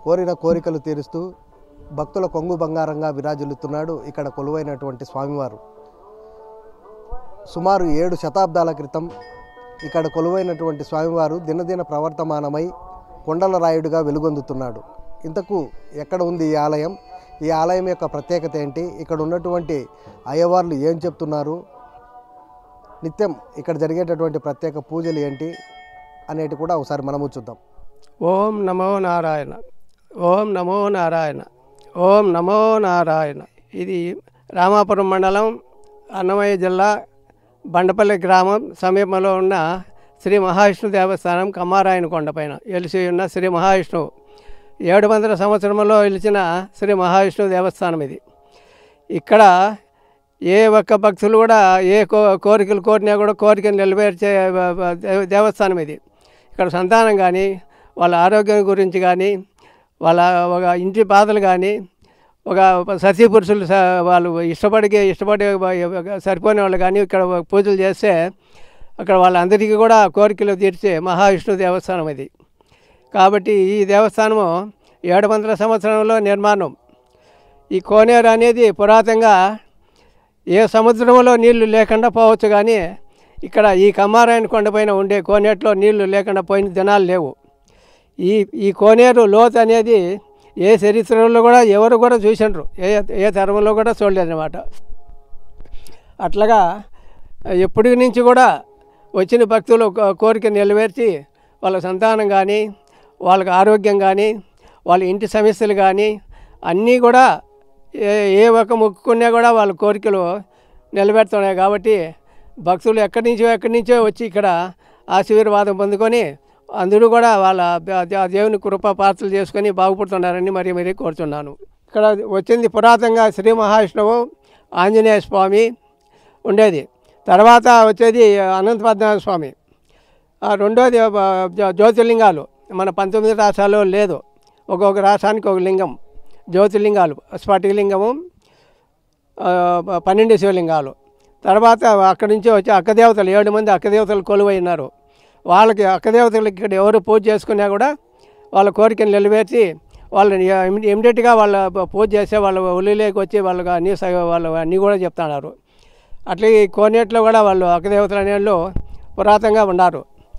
కోరిన కోరికలు తీరుస్తూ భక్తుల కొంగు బంగారంగా విరాజిల్లుతున్నాడు ఇక్కడ కొలువైనటువంటి స్వామివారు సుమారు ఏడు శతాబ్దాల క్రితం ఇక్కడ కొలువైనటువంటి స్వామివారు దినదిన ప్రవర్తమానమై కొండల రాయుడుగా వెలుగొందుతున్నాడు ఇంతకు ఎక్కడ ఉంది ఈ ఆలయం ఈ ఆలయం యొక్క ప్రత్యేకత ఏంటి ఇక్కడ ఉన్నటువంటి అయ్యవార్లు ఏం చెప్తున్నారు నిత్యం ఇక్కడ జరిగేటటువంటి ప్రత్యేక పూజలు ఏంటి అనేటి కూడా ఒకసారి మనము చూద్దాం ఓం నమో నారాయణ ఓం నమో నారాయణ ఓం నమో నారాయణ ఇది రామాపురం మండలం అన్నమయ్య జిల్లా బండపల్లి గ్రామం సమీపంలో ఉన్న శ్రీ మహావిష్ణు దేవస్థానం కమ్మారాయణ కొండపైన వెలిసి ఉన్న శ్రీ మహావిష్ణువు ఏడు వందల సంవత్సరంలో వెలిచిన శ్రీ మహావిష్ణువు దేవస్థానం ఇది ఇక్కడ ఏ ఒక్క భక్తులు కూడా ఏ కో కోరికలు కోరినా కూడా కోరికలు నెరవేర్చే వ- వ- దేవ- దేవస్థానం ఇది ఇక్కడ సంతానం కానీ వాళ్ళ ఆరోగ్యం గురించి కానీ వాళ్ళ ఒక ఇంటి బాధలు కానీ ఒక సతీ పురుషులు స- వాళ్ళు ఇష్టపడి ఇష్టపడే సరిపోయిన వాళ్ళు కానీ ఇక్కడ పూజలు చేస్తే అక్కడ వాళ్ళందరికీ కూడా కోరికలు తీర్చే మహావిష్ణు దేవస్థానం ఇది కాబట్టి ఈ దేవస్థానము ఏడు వందల సంవత్సరంలో నిర్మాణం ఈ కోనేరు అనేది పురాతంగా ఏ సముద్రంలో నీళ్లు లేకుండా పోవచ్చు కానీ ఇక్కడ ఈ కమ్మారాయణ కొండపైన ఉండే కోనేరులో నీళ్లు లేకుండా పోయిన దినాలు లేవు ఈ ఈ కోనేరు లోతు అనేది ఏ చరిత్రలో కూడా ఎవరు కూడా చూసిండ్రు ఏ ఏ తరంలో కూడా చూడలేదన్నమాట అట్లాగా ఎప్పటి నుంచి కూడా వచ్చిన భక్తులు కో- కోరిక నెరవేర్చి వాళ్ళ సంతానం కానీ వాళ్ళకి ఆరోగ్యం కానీ వాళ్ళ ఇంటి సమస్యలు కానీ అన్నీ కూడా ఏ ఏ ఒక్క మొక్కుకున్నా కూడా వాళ్ళ కోరికలు నిలబెడుతున్నాయి కాబట్టి భక్తులు ఎక్కడి నుంచో ఎక్కడి నుంచో వచ్చి ఇక్కడ ఆశీర్వాదం పొందుకొని అందరూ కూడా వాళ్ళ ద- ద- దేవుని కృప పాత్రలు చేసుకొని బాగుపడుతున్నారని మరి మరీ కోరుతున్నాను ఇక్కడ వచ్చింది పురాతంగా శ్రీ మహావిష్ణువు ఆంజనేయ స్వామి ఉండేది తర్వాత వచ్చేది అనంత పద్మనాభ స్వామి ఆ రెండోది ఆ, జ్యో- జ్యోతిర్లింగాలు మన పంతొమ్మిది రాష్ట్రాల్లో లేదు ఒక్కొక్క రాష్ట్రానికి ఒక లింగం జ్యోతిర్లింగాలు స్ఫటికలింగము ఆ, పన్నెండు శివలింగాలు తర్వాత అక్కడి నుంచి వచ్చి అక్కదేవతలు ఏడు మంది అక్కదేవతలు కొలువై ఉన్నారు వాళ్ళకి అక్కదేవతలకి ఇక్కడ ఎవరు పూజ చేసుకున్నా కూడా వాళ్ళ కోరికను నిలవేర్చి వాళ్ళని ఇమీడియట్గా వాళ్ళ పూజ చేసే వాళ్ళ ఒలిలోకి వచ్చి వాళ్ళకి అన్ని సగ- వాళ్ళు అన్నీ కూడా చెప్తున్నారు అట్లా ఈ కోనేట్లో కూడా వాళ్ళు అక్కదేవతలు అనే వాళ్ళు పురాతంగా ఉన్నారు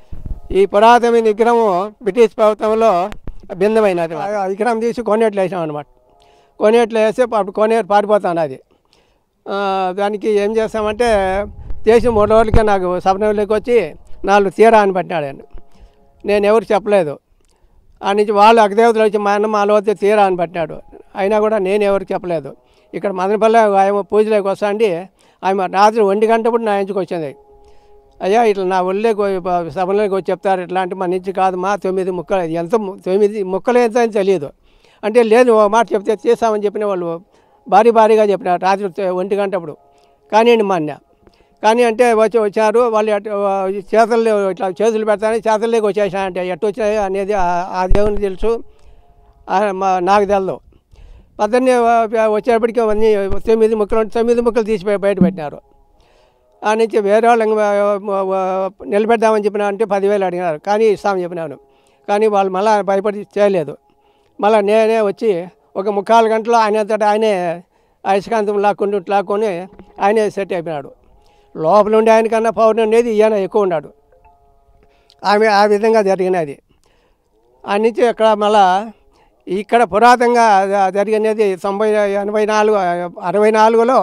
ఈ పురాతనమైన విగ్రహం బ్రిటిష్ ప్రభుత్వంలో భిన్నమైనది ఆ విగ్రహం తీసి కోనేట్లో వేసాం అనమాట కోనేట్లో వేస్తే అప్పుడు కోనేరు పారిపోతాను అది ఆ, దానికి ఏం చేస్తామంటే చేసి మూడు రోజులకే నాకు సపనంలోకి వచ్చి నాలుగు తీరా అని పట్టినాడు ఆయన నేను ఎవరు చెప్పలేదు ఆ నుంచి వాళ్ళు అగ్దేవతలు వచ్చి మా అన్న మాలో వస్తే తీరా అని పట్టినాడు అయినా కూడా నేను ఎవరికి చెప్పలేదు ఇక్కడ మదనపల్లి ఆయన పూజలోకి వస్తా అండి ఆమె రాత్రి ఒంటి గంటప్పుడు నా ఇంటికి వచ్చింది అయ్యా ఇట్లా నా ఒళ్ళేకి సభలోకి వచ్చి చెప్తారు ఇట్లా అంటే మన నుంచి కాదు మా తొమ్మిది ముక్కలు ఎంత ము- తొమ్మిది ముక్కలు ఎంత అని తెలియదు అంటే లేదు ఒక మాట చెప్తే చేస్తామని చెప్పిన వాళ్ళు భారీ భారీగా చెప్పినారు రాత్రి తె- ఒంటి గంటప్పుడు కానివ్వండి మా అన్న కానీ అంటే వచ్చి వచ్చారు వాళ్ళు ఎట్ చేతుల్లో ఇట్లా చేతులు పెడతానని చేతుల్లోకి వచ్చేసాయంటే ఎట్టు వచ్చాయో అనేది ఆ- ఆ దేవునికి తెలుసు ఆ మా నాకు తెలదు పొద్దున్నే వ- వచ్చేప్పటికి అన్నీ తొమ్మిది ముక్కలు ఉంటే తొమ్మిది ముక్కలు తీసి బయ- బయట పెట్టినారు ఆ నుంచి వేరే వాళ్ళు ఇంక వ- వ- నిలబెడదామని చెప్పిన అంటే పదివేలు అడిగినారు కానీ ఇస్తామని చెప్పినాను కానీ వాళ్ళు మళ్ళీ భయపడి చేయలేదు మళ్ళీ నేనే వచ్చి ఒక ముక్కాలు గంటలో ఆయన అంతటా ఆయనే అయస్కాంతం లాక్కుంటూ లాక్కొని ఆయనే సెట్ అయిపోయినాడు లోపల ఉండే ఆయనకన్నా పౌర్ణం అనేది ఈయన ఎక్కువ ఉన్నాడు ఆమె ఆ విధంగా జరిగినది ఆ నుంచి ఇక్కడ మళ్ళా ఇక్కడ పురాతంగా జ- జరిగినది తొంభై ఎనభై నాలుగు అరవై నాలుగులో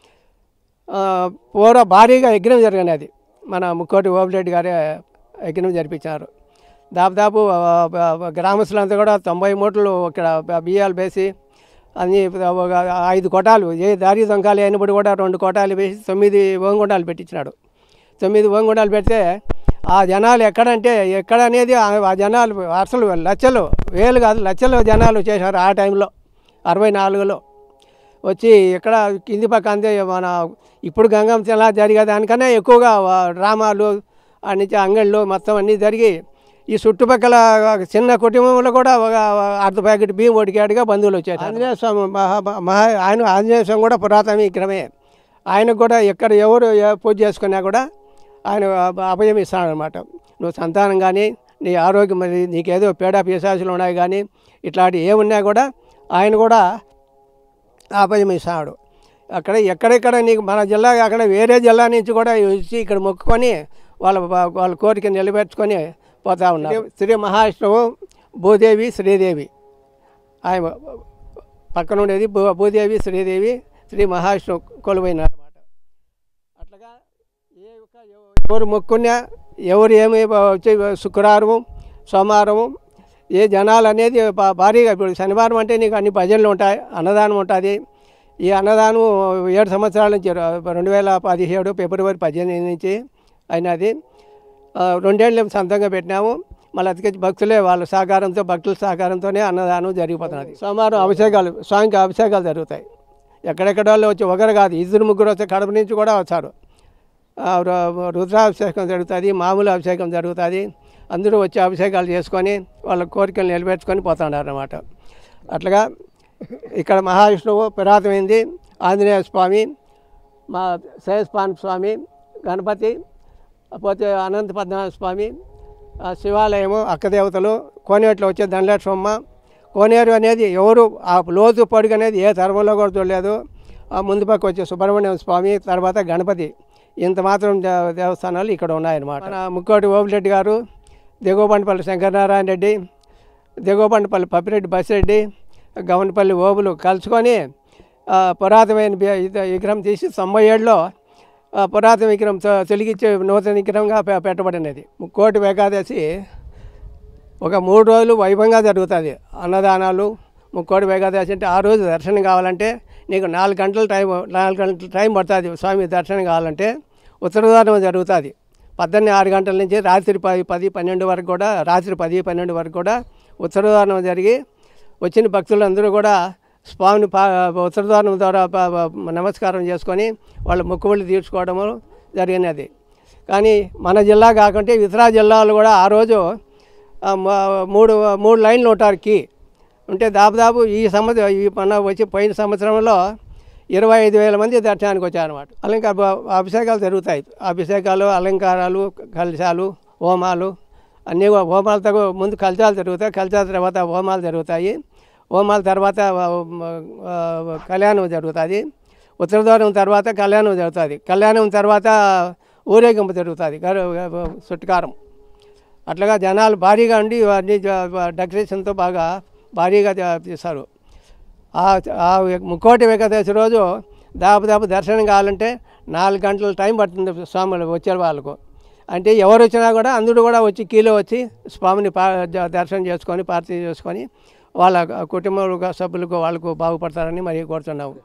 ఆ, పూర్వ భారీగా యజ్ఞం జరిగినది మన ముక్కోటి ఓపిరెడ్డి గారే యజ్ఞం జరిపించారు దాదాపు ఆ, ఆ, గ్రామస్తులంతా కూడా తొంభై మూటలు ఇక్కడ బ- బియ్యాలు వేసి అన్ని ఒక ఐదు కొటాలు ఏ దారి దొంగలు అయినప్పుడు కూడా రెండు కొటాలు వేసి తొమ్మిది ఓంగుండాలు పెట్టించినాడు తొమ్మిది ఓంగుండాలు పెడితే ఆ జనాలు ఎక్కడంటే ఎక్కడ అనేది ఆ ఆ జనాలు అసలు లక్షలు వేలు కాదు లక్షలు జనాలు చేశారు ఆ టైంలో అరవై నాలుగులో వచ్చి ఇక్కడ కింది పక్క అంతే మన ఇప్పుడు గంగం ఎలా జరిగే దానికన్నా ఎక్కువగా వా- డ్రామాలు ఆ నుంచి అంగళ్ళు మొత్తం అన్నీ జరిగి ఈ చుట్టుపక్కల ఒక చిన్న కుటుంబంలో కూడా ఒక అర్ధ ప్యాకెట్ బియ్యం ఒడికాడుగా బంధువులు వచ్చారు ఆంజనేయ స్వామి మహా మహా ఆయన ఆంజనేయ స్వామి కూడా పురాతన విగ్రహమే ఆయనకు కూడా ఎక్కడ ఎవరు ఏ పూజ చేసుకున్నా కూడా ఆయన అభ- అభయం ఇస్తాడనమాట నువ్వు సంతానం కానీ నీ ఆరోగ్యం మరి నీకేదో పేడ పిశాసులు ఉన్నాయి కానీ ఇట్లాంటి ఏమున్నా కూడా ఆయన కూడా అభయం ఇస్తాడు అక్కడ ఎక్కడెక్కడ నీకు మన జిల్లా అక్కడ వేరే జిల్లా నుంచి కూడా వచ్చి ఇక్కడ మొక్కుకొని వాళ్ళ వాళ్ళ కోరిక నిలబెట్టుకొని పోతా ఉన్నారు శ్రీ మహావిష్ణువు భూదేవి శ్రీదేవి ఆయన పక్కన ఉండేది భూ భూదేవి శ్రీదేవి శ్రీ మహావిష్ణువు కొలువైనారు అనమాట అట్లాగా ఏ ఒక్క ఎవ- ఎవరు మొక్కున్నా ఎవరు ఏమి వచ్చి శుక్రవారం సోమవారం ఏ జనాలు అనేది బా- భారీగా ఇప్పుడు శనివారం అంటే నీకు అన్ని భజనలు ఉంటాయి అన్నదానం ఉంటుంది ఈ అన్నదానం ఏడు సంవత్సరాల నుంచి ర- రెండు వేల పదిహేడు ఫిబ్రవరి పద్దెనిమిది నుంచి అయినది ఆ, రెండేళ్ళు సొంతంగా పెట్టినాము మళ్ళీ అతికించి భక్తులే వాళ్ళ సహకారంతో భక్తుల సహకారంతోనే అన్నదానం జరిగిపోతున్నది సోమవారం అభిషేకాలు స్వామికి అభిషేకాలు జరుగుతాయి ఎక్కడెక్కడ వాళ్ళు వచ్చి ఒకరు కాదు ఇద్దరు ముగ్గురు వస్తే కడప నుంచి కూడా వచ్చారు ఆ, రు- రుద్రాభిషేకం జరుగుతుంది మామూలు అభిషేకం జరుగుతుంది అందరూ వచ్చి అభిషేకాలు చేసుకొని వాళ్ళ కోరికలు నిలబెట్టుకొని పోతున్నారు అన్నమాట అట్లాగా ఇక్కడ మహావిష్ణువు పురాతనమైంది ఆంజనేయ స్వామి మా శేషపాన్ స్వామి గణపతి పోతే అనంత పద్మనాభ స్వామి ఆ శివాలయము అక్కదేవతలు కోనేట్లో వచ్చే దండలక్ష్మమ్మ కోనేరు అనేది ఎవరు ఆ లోతు పొడుగు అనేది ఏ తరంలో కూడా చూడలేదు ఆ ముందు పక్క వచ్చే సుబ్రహ్మణ్యం స్వామి తర్వాత గణపతి ఇంత మాత్రం దే- దేవస్థానాలు ఇక్కడ ఉన్నాయన్నమాట మన ముక్కోటి ఓపిరెడ్డి గారు దిగువబండపల్లి శంకరనారాయణ రెడ్డి దిగువబండపల్లి పప్పిరెడ్డి బసిరెడ్డి గవనపల్లి ఓబులు కలుసుకొని ఆ, పురాతనమైన బి- ఇది- విగ్రహం తీసి తొంభై ఏడులో ఆ, పురాతన విగ్రహం తొ- తొలగించే నూతన విగ్రహంగా పె- పెట్టబడినది ముక్కోటి ఏకాదశి ఒక మూడు రోజులు వైభవంగా జరుగుతుంది అన్నదానాలు ముక్కోటి ఏకాదశి అంటే ఆ రోజు దర్శనం కావాలంటే నీకు నాలుగు గంటల టైం నాలుగు గంటల టైం పడుతుంది స్వామి దర్శనం కావాలంటే ఉత్తరదానం జరుగుతుంది పద్దెనిమిది ఆరు గంటల నుంచి రాత్రి పది పది పన్నెండు వరకు కూడా రాత్రి పది పన్నెండు వరకు కూడా ఉత్తరదానం జరిగి వచ్చిన భక్తులందరూ కూడా స్వామిని పా ఉత్తరదానం ద్వారా ప- ప- నమస్కారం చేసుకొని వాళ్ళ మొక్కుబళ్ళు తీర్చుకోవడము జరిగినది కానీ మన జిల్లా కాకుంటే ఇతర జిల్లాలు కూడా ఆ రోజు ఆ, మ- మూడు మూడు లైన్లు ఉంటారు కీ ఉంటే దాదాపు ఈ సంవత్సరం ఈ మన వచ్చి పోయిన సంవత్సరంలో ఇరవై ఐదు వేల మంది దర్శనానికి వచ్చారన్నమాట అలంకార అభిషేకాలు జరుగుతాయి అభిషేకాలు అలంకారాలు కలశాలు హోమాలు అన్నీ కూడా హోమాలతో కూడా ముందు కలశాలు జరుగుతాయి కలశాల తర్వాత హోమాలు జరుగుతాయి హోమాల తర్వాత ఆ, ఆ, కళ్యాణం జరుగుతుంది ఉత్తరద్వారం తర్వాత కళ్యాణం జరుగుతుంది కళ్యాణం తర్వాత ఊరేగింపు జరుగుతుంది గరు- చుట్టుకారం అట్లాగా జనాలు భారీగా ఉండి అన్ని జ- డెకరేషన్తో బాగా భారీగా జ- చేస్తారు ఆ ఆ ముక్కోటి ఏకాదశి రోజు దాదాపు దర్శనం కావాలంటే నాలుగు గంటల టైం పడుతుంది స్వాములు వచ్చే వాళ్ళకు అంటే ఎవరు వచ్చినా కూడా అందరూ కూడా వచ్చి కీలో వచ్చి స్వామిని పా జ- దర్శనం చేసుకొని పార్టీ చేసుకొని వాళ్ళ కుటుంబ సభ్యులకు వాళ్ళకు బాగుపడతారని మరి కోరుతున్నాము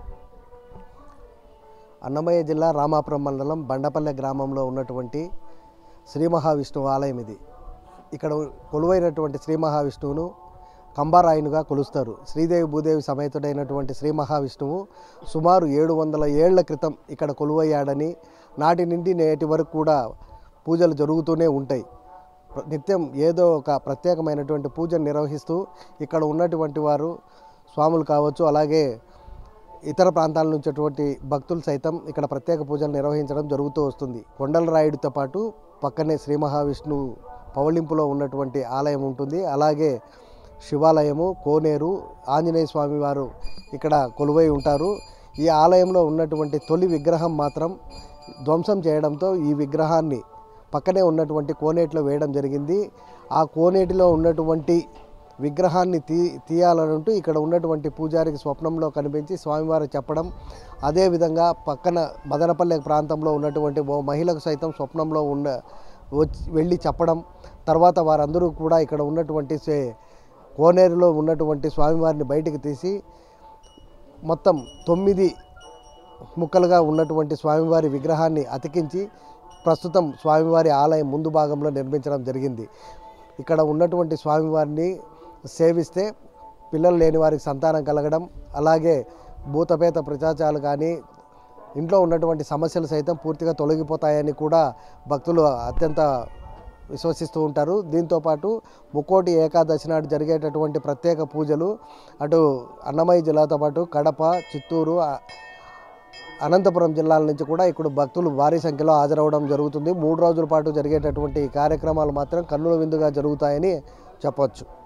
అన్నమయ్య జిల్లా రామాపురం మండలం బండపల్లె గ్రామంలో ఉన్నటువంటి శ్రీ మహావిష్ణువు ఆలయం ఇది ఇక్కడ కొలువైనటువంటి శ్రీ మహావిష్ణువును కంబారాయునుగా కొలుస్తారు శ్రీదేవి భూదేవి సమేతుడైనటువంటి శ్రీ మహావిష్ణువు సుమారు ఏడు వందల ఏళ్ల క్రితం ఇక్కడ కొలువయ్యాడని నాటి నుండి నేటి వరకు కూడా పూజలు జరుగుతూనే ఉంటాయి ప్ర- నిత్యం ఏదో ఒక ప్రత్యేకమైనటువంటి పూజను నిర్వహిస్తూ ఇక్కడ ఉన్నటువంటి వారు స్వాములు కావచ్చు అలాగే ఇతర ప్రాంతాల నుంచి అటువంటి భక్తులు సైతం ఇక్కడ ప్రత్యేక పూజలు నిర్వహించడం జరుగుతూ వస్తుంది కొండల రాయుడితో పాటు పక్కనే శ్రీ మహావిష్ణువు పవళింపులో ఉన్నటువంటి ఆలయం ఉంటుంది అలాగే శివాలయము కోనేరు ఆంజనేయ స్వామి వారు ఇక్కడ కొలువై ఉంటారు ఈ ఆలయంలో ఉన్నటువంటి తొలి విగ్రహం మాత్రం ధ్వంసం చేయడంతో ఈ విగ్రహాన్ని పక్కనే ఉన్నటువంటి కోనేటిలో వేయడం జరిగింది ఆ కోనేటిలో ఉన్నటువంటి విగ్రహాన్ని తీ తీయాలనంటూ ఇక్కడ ఉన్నటువంటి పూజారికి స్వప్నంలో కనిపించి స్వామివారు చెప్పడం అదేవిధంగా పక్కన మదనపల్లె ప్రాంతంలో ఉన్నటువంటి ఓ మహిళకు సైతం స్వప్నంలో ఉన్న వచ్చి వెళ్ళి చెప్పడం తర్వాత వారందరూ కూడా ఇక్కడ ఉన్నటువంటి సే- కోనేరులో ఉన్నటువంటి స్వామివారిని బయటికి తీసి మొత్తం తొమ్మిది ముక్కలుగా ఉన్నటువంటి స్వామివారి విగ్రహాన్ని అతికించి ప్రస్తుతం స్వామివారి ఆలయం ముందు భాగంలో నిర్మించడం జరిగింది ఇక్కడ ఉన్నటువంటి స్వామివారిని సేవిస్తే పిల్లలు లేని వారికి సంతానం కలగడం అలాగే భూతపేత ప్రచాచాలు కానీ ఇంట్లో ఉన్నటువంటి సమస్యలు సైతం పూర్తిగా తొలగిపోతాయని కూడా భక్తులు అత్యంత విశ్వసిస్తూ ఉంటారు దీంతోపాటు ముక్కోటి ఏకాదశి నాడు జరిగేటటువంటి ప్రత్యేక పూజలు అటు అన్నమయ్య జిల్లాతో పాటు కడప చిత్తూరు ఆ- అనంతపురం జిల్లాల నుంచి కూడా ఇక్కడ భక్తులు భారీ సంఖ్యలో హాజరవడం జరుగుతుంది మూడు రోజుల పాటు జరిగేటటువంటి ఈ కార్యక్రమాలు మాత్రం కన్నుల విందుగా జరుగుతాయని చెప్పొచ్చు